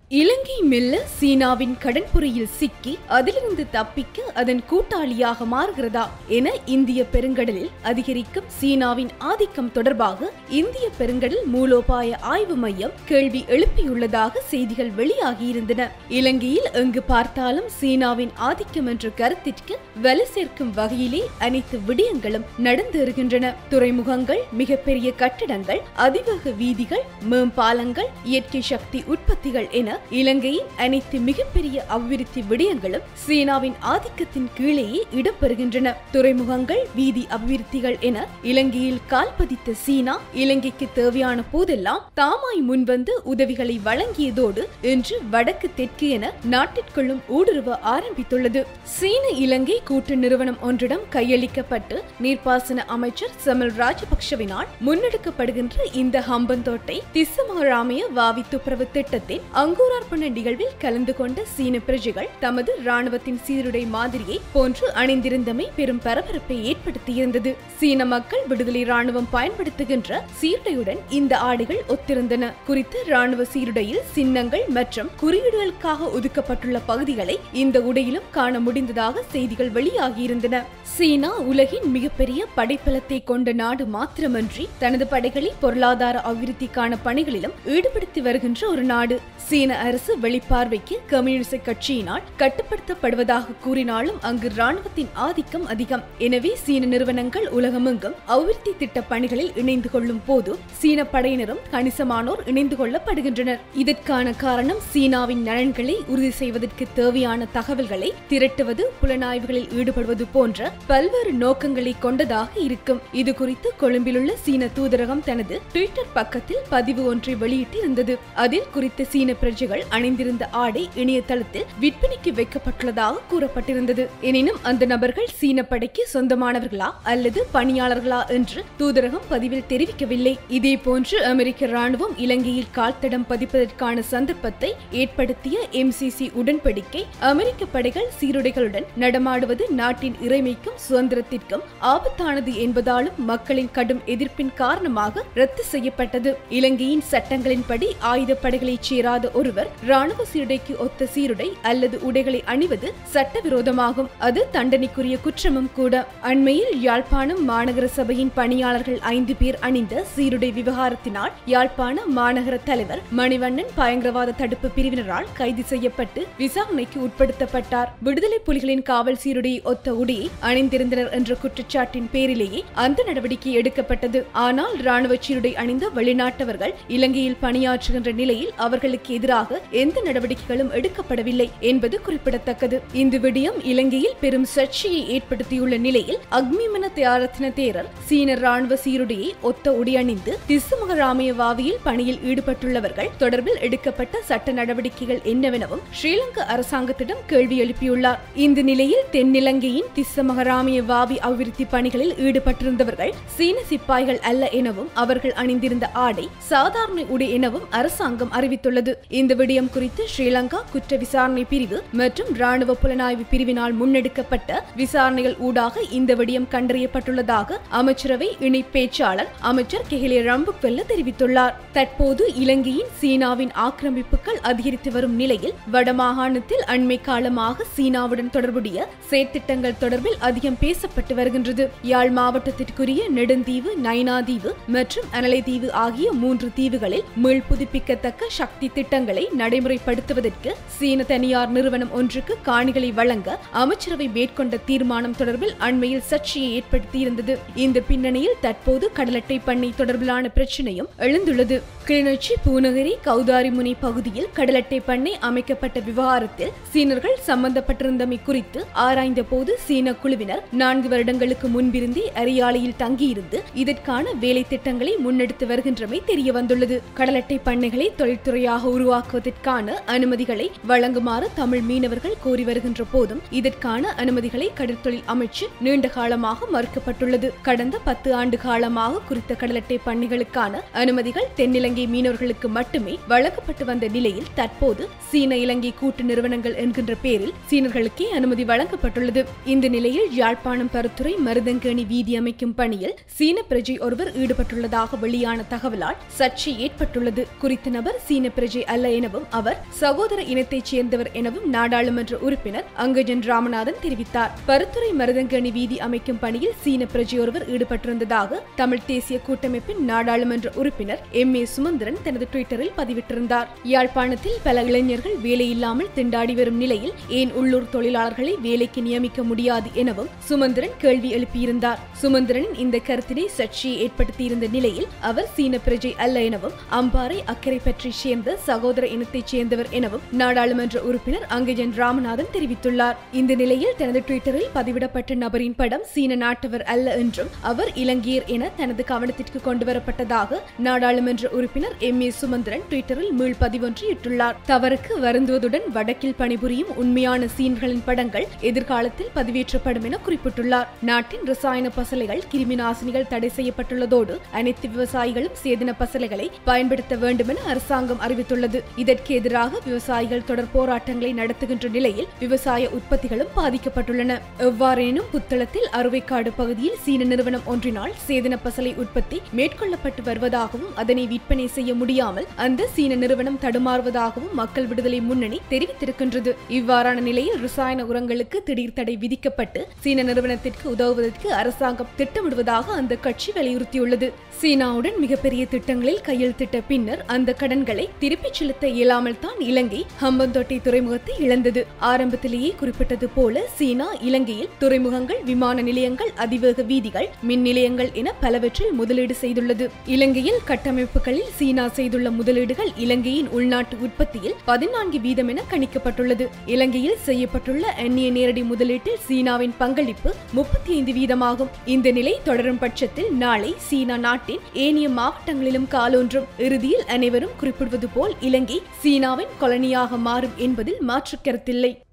இலங்கை மெல்ல சீனாவின் கடற்புறையில் சிக்கி அதிலிருந்து தப்பிக்க அதன் கூட்டாளியாக மாறுகிறதா என இந்திய பெருங்கடலில் அதிகரிக்கும் சீனாவின் ஆதிக்கம் தொடர்பாக இந்திய பெருங்கடல் மூலோபாய ஆய்வு மையம் கேள்வி எழுப்பியுள்ளதாக செய்திகள் வெளியாகியிருந்தன இலங்கையில் எங்கு பார்த்தாலும் சீனாவின் ஆதிக்கம் என்ற கருத்திற்கு வலு சேர்க்கும் வகையிலே அனைத்து விடயங்களும் நடந்தேறுகின்றன துறைமுகங்கள் மிகப்பெரிய கட்டிடங்கள் அதிவேக வீதிகள் மேம்பாலங்கள் இயற்கை சக்தி உற்பத்திகள் என இலங்கையின் அனைத்து மிகப்பெரிய அபிவிருத்தி விடயங்களும் சீனாவின் ஆதிக்கத்தின் கீழேயே இடம்பெறுகின்றன துறைமுகங்கள் வீதி அபிவிருத்திகள் என இலங்கையில் கால் பதித்த சீனா இலங்கைக்கு தேவையான போதெல்லாம் தாமாய் முன்வந்து உதவிகளை வழங்கியதோடு இன்று வடக்கு தெற்கு என நாட்டிற்குள்ளும் ஊடுருவ ஆரம்பித்துள்ளது சீன இலங்கை கூட்டு நிறுவனம் ஒன்றிடம் கையளிக்கப்பட்டு நீர்ப்பாசன அமைச்சர் சமல் ராஜபக்ஷவினால் முன்னெடுக்கப்படுகின்ற இந்த ஹம்பந்தோட்டை திஸ்ஸமராமய வாவி துப்புரவு திட்டத்தின் அங்கூரார்ப்பண நிகழ்வில் கலந்து கொண்ட சீன பிரஜைகள் தமது ராணுவத்தின் சீருடை மாதிரியை போன்று அணிந்திருந்தமை பெரும் பரபரப்பை ஏற்படுத்தியிருந்தது சீன மக்கள் விடுதலை ராணுவம் பயன்படுத்துகின்ற சீருடையுடன் இந்த ஆடைகள் ஒத்திருந்தன குறித்த ராணுவ சீருடையில் சின்னங்கள் மற்றும் குறியீடுகளுக்காக ஒதுக்கப்பட்டுள்ள பகுதிகளை இந்த உடையிலும் காண முடிந்ததாக செய்திகள் வெளியாகியிருந்தன சீனா உலகின் மிகப்பெரிய படைப்பலத்தை கொண்ட நாடு மாத்திரமன்றி தனது படைகளை பொருளாதார அபிவிருத்திக்கான பணிகளிலும் ஈடுபடுத்தி வருகின்ற ஒரு நாடு சீன அரசு வெளிப்பார்வைக்கு கம்யூனிச கட்சியினால் கட்டுப்படுத்தப்படுவதாக கூறினாலும் அங்கு ராணுவத்தின் ஆதிக்கம் அதிகம் எனவே சீன நிறுவனங்கள் உலகமெங்கும் அபிவிருத்தி திட்ட பணிகளில் இணைந்து கொள்ளும் போது சீன படையினரும் கணிசமானோர் இணைந்து கொள்ளப்படுகின்றனர் இதற்கான காரணம் சீனாவின் நலன்களை உறுதி செய்வதற்கு தேவையான தகவல்களை திரட்டுவது புலனாய்வுகளில் ஈடுபடுவது போன்ற பல்வேறு நோக்கங்களை கொண்டதாக இருக்கும் இது குறித்து கொழும்பிலுள்ள சீன தூதரகம் தனது ட்விட்டர் பக்கத்தில் பதிவு ஒன்றை வெளியிட்டிருந்தது அதில் குறித்த சீன பிரஜைகள் அணிந்திருந்த ஆடை இணையதளத்தில் விற்பனைக்கு வைக்கப்பட்டுள்ளதாக கூறப்பட்டிருந்தது எனினும் அந்த நபர்கள் சீன படைக்கு சொந்தமானவர்களா அல்லது பணியாளர்களா என்று தூதரகம் பதிவில் தெரிவிக்கவில்லை இதே போன்று அமெரிக்க ராணுவம் இலங்கையில் கால்தடம் பதிப்பதற்கான சந்தர்ப்பத்தை ஏற்படுத்திய எம்சிசி உடன்படிக்கை அமெரிக்க படைகள் சீருடைகளுடன் நடமாடுவது நாட்டின் இறைமைக்கும் சுதந்திரத்திற்கும் ஆபத்தானது என்பதாலும் மக்களின் கடும் எதிர்ப்பின் காரணமாக ரத்து செய்யப்பட்டது இலங்கையின் சட்டங்களின்படி ஆயுதப்படைகளைச் சேராத ஒருவர் ராணுவ சீருடைக்கு ஒத்த சீருடை அல்லது உடைகளை அணிவது சட்டவிரோதமாகும் அது தண்டனைக்குரிய குற்றமும் கூட அண்மையில் யாழ்ப்பாணம் மாநகர சபையின் பணியாளர்கள் ஐந்து பேர் அணிந்த சீருடை விவகாரத்தினால் யாழ்ப்பாண மாநகர தலைவர் மணிவண்ணன் பயங்கரவாத தடுப்பு பிரிவினரால் கைது செய்யப்பட்டு விசாரணைக்கு உட்படுத்தப்பட்டார் விடுதலை புலிகளின் காவல் சீருடையை ஒத்த உடையை அணிந்திருந்தனர் என்ற குற்றச்சாட்டின் பேரிலேயே அந்த நடவடிக்கை எடுக்கப்பட்டது ஆனால் ராணுவ சீருடை அணிந்த வெளிநாட்டவர்கள் இலங்கையில் பணியாற்றுகின்ற நிலையில் அவர்களுக்கு எதிராக எந்த நடவடிக்கைகளும் எடுக்கப்படவில்லை என்பது குறிப்பிடத்தக்கது இந்த விடயம் இலங்கையில் பெரும் சர்ச்சையை ஏற்படுத்தியுள்ள நிலையில் அக்மிமன தியாரத்ன தேரர் சீன ராணுவ சீருடையை ஒத்த உடை அணிந்து திசுமகராமய வாவியில் பணியில் ஈடுபட்டுள்ளவர்கள் தொடர்பில் எடுக்கப்பட்ட சட்ட நடவடிக்கைகள் என்னவெனவும் ஸ்ரீலங்கா அரசாங்கத்திடம் கேள்வி எழுப்பியுள்ளார் இந்த நிலையில் தென்னிலங்கையின் திஸ்ஸமகராமிய வாவி அபிவிருத்தி பணிகளில் ஈடுபட்டிருந்தவர்கள் சீன சிப்பாய்கள் அல்ல எனவும் அவர்கள் அணிந்திருந்த ஆடை சாதாரண உடை எனவும் அரசாங்கம் அறிவித்துள்ளது இந்த விடயம் குறித்து ஸ்ரீலங்கா குற்ற விசாரணை பிரிவு மற்றும் ராணுவ புலனாய்வு பிரிவினால் முன்னெடுக்கப்பட்ட விசாரணைகள் ஊடாக இந்த விடயம் கண்டறியப்பட்டுள்ளதாக அமைச்சரவை இணை பேச்சாளர் அமைச்சர் கெஹிலே ரம்புக்வெல்ல தெரிவித்துள்ளார் தற்போது இலங்கையின் சீனாவின் ஆக்கிரமிப்புகள் அதிகரித்து வரும் நிலையில் வடமாகாணத்தில் அண்மை காலமாக சீனாவுடன் தொடர்புடைய செயற்திட்டங்கள் தொடர்பில் அதிகம் பேசப்பட்டு வருகின்றது யாழ் மாவட்டத்திற்குரிய நெடுந்தீவு நைனாதீவு மற்றும் அனலைதீவு ஆகிய மூன்று தீவுகளில் மீள் புதுப்பிக்கத்தக்க சக்தி திட்டங்களை நடைமுறைப்படுத்துவதற்கு சீன தனியார் நிறுவனம் ஒன்றுக்கு காணிகளை வழங்க அமைச்சரவை மேற்கொண்ட தீர்மானம் தொடர்பில் அண்மையில் சர்ச்சையை ஏற்படுத்தியிருந்தது இந்த பின்னணியில் தற்போது கடலட்டை பண்ணை தொடர்பிலான பிரச்சனையும் எழுந்துள்ளது கிளிநொச்சி பூநகரி கௌதாரிமுனை பகுதியில் கடலட்டை பண்ணை அமைக்கப்பட்ட விவகாரத்தில் சீனர்கள் சம்பந்தப்பட்டிருந்தமை குறித்து ஆராய்ந்த போது சீன குழுவினர் நான்கு வருடங்களுக்கு முன்பிருந்தே அரியாலையில் தங்கியிருந்து இதற்கான வேலை திட்டங்களை முன்னெடுத்து வருகின்றமை தெரிய வந்துள்ளது கடலட்டை பண்ணைகளை தொழில்துறையாக உருவாக்குவதற்கான அனுமதிகளை வழங்குமாறு தமிழ் மீனவர்கள் கோரி வருகின்ற போதும் இதற்கான அனுமதிகளை கடற்தொழில் அமைச்சு நீண்ட காலமாக மறுக்கப்பட்டுள்ளது கடந்த பத்து ஆண்டு காலமாக குறித்த கடலட்டை பண்ணைகளுக்கான அனுமதிகள் தென்னிலங்கை இலங்கை மீனவர்களுக்கு மட்டுமே வழங்கப்பட்டு வந்த நிலையில் தற்போது சீன இலங்கை கூட்டு நிறுவனங்கள் என்கின்ற பேரில் சீனர்களுக்கே அனுமதி வழங்கப்பட்டுள்ளது இந்த நிலையில் யாழ்ப்பாணம் பருத்துறை மருதங்கேணி வீதி அமைக்கும் பணியில் சீன பிரஜை ஒருவர் ஈடுபட்டுள்ளதாக வெளியான தகவலால் சர்ச்சை ஏற்பட்டுள்ளது குறித்த நபர் சீன பிரஜை அல்ல எனவும் அவர் சகோதர இனத்தைச் சேர்ந்தவர் எனவும் நாடாளுமன்ற உறுப்பினர் அங்கஜன் ராமநாதன் தெரிவித்தார் பருத்துறை மருதங்கேணி வீதி அமைக்கும் பணியில் சீன பிரஜை ஒருவர் ஈடுபட்டிருந்ததாக தமிழ் தேசிய கூட்டமைப்பின் நாடாளுமன்ற உறுப்பினர் எம் ஏ சுமந்திரன் தனது டுவிட்டரில் பதிவிட்டிருந்தார் யாழ்ப்பாணத்தில் பல இளைஞர்கள் வேலையில்லாமல் திண்டாடி வரும் நிலையில் ஏன் உள்ளூர் தொழிலாளர்களை வேலைக்கு நியமிக்க முடியாது எனவும் சுமந்திரன் கேள்வி எழுப்பியிருந்தார் சுமந்திரனின் இந்த கருத்தினை சர்ச்சையை ஏற்படுத்தியிருந்த நிலையில் அவர் சீன பிரஜை அல்ல எனவும் அம்பாறை அக்கறை பற்றி சேர்ந்த சகோதர இனத்தைச் சேர்ந்தவர் எனவும் நாடாளுமன்ற உறுப்பினர் அங்கஜன் ராமநாதன் தெரிவித்துள்ளார் இந்த நிலையில் தனது டுவிட்டரில் பதிவிடப்பட்ட நபரின் படம் சீன நாட்டவர் அல்ல என்றும் அவர் இலங்கையர் என தனது கவனத்திற்கு கொண்டுவரப்பட்டதாக நாடாளுமன்ற உறுப்பினர் எம் ஏ சுமந்திரன் டுவிட்டரில் மீள் பதிவொன்று இட்டுள்ளார் தவறுக்கு வருந்துவதுடன் வடக்கில் பணிபுரியும் உண்மையான சீன்களின் படங்கள் எதிர்காலத்தில் பதிவேற்றப்படும் என குறிப்பிட்டுள்ளார் நாட்டின் ரசாயன பசலைகள் கிருமி நாசினிகள் தடை செய்யப்பட்டுள்ளதோடு அனைத்து விவசாயிகளும் சேதன பசலைகளை பயன்படுத்த வேண்டும் என அரசாங்கம் அறிவித்துள்ளது இதற்கு எதிராக விவசாயிகள் தொடர் போராட்டங்களை நடத்துகின்ற நிலையில் விவசாய உற்பத்திகளும் பாதிக்கப்பட்டுள்ளன எவ்வாறேனும் புத்தளத்தில் அறுவைக்காடு பகுதியில் சீன நிறுவனம் ஒன்றினால் சேதன பசலை உற்பத்தி மேற்கொள்ளப்பட்டு வருவதாகவும் அதனை விற்பனை செய்ய முடியாமல் அந்த சீன நிறுவனம் தடுமாறுவதாகவும் மக்கள் விடுதலை முன்னணி தெரிவித்திருக்கின்றது இவ்வாறான நிலையில் ரசாயன உரங்களுக்கு திடீர் தடை விதிக்கப்பட்டு சீன நிறுவனத்திற்கு உதவுவதற்கு அரசாங்கம் திட்டமிடுவதாக அந்த கட்சி வலியுறுத்தியுள்ளது சீனாவுடன் மிகப்பெரிய திட்டங்களில் கையெழுத்திட்ட பின்னர் அந்த கடன்களை திருப்பிச் செலுத்த இயலாமல் தான் இலங்கை ஹம்பந்தோட்டை துறைமுகத்தை இழந்தது ஆரம்பத்திலேயே குறிப்பிட்டது போல சீனா இலங்கையில் துறைமுகங்கள் விமான நிலையங்கள் அதிவேக வீதிகள் மின் நிலையங்கள் என பலவற்றில் முதலீடு செய்துள்ளது இலங்கையில் கட்டமைப்புகளில் சீனா செய்துள்ள முதலீடுகள் இலங்கையின் உள்நாட்டு உற்பத்தியில் பதினான்கு வீதம் என கணிக்கப்பட்டுள்ளது இலங்கையில் செய்யப்பட்டுள்ள அந்நிய நேரடி முதலீட்டில் சீனாவின் பங்களிப்பு முப்பத்தி ஐந்து வீதமாகும் இந்த நிலை தொடரும் பட்சத்தில் நாளை சீனா நாட்டின் ஏனைய மாவட்டங்களிலும் காலொன்றும் இறுதியில் அனைவரும் குறிப்பிடுவது போல் இலங்கை சீனாவின் கொலனியாக மாறும் என்பதில் மாற்று கருத்தில்லை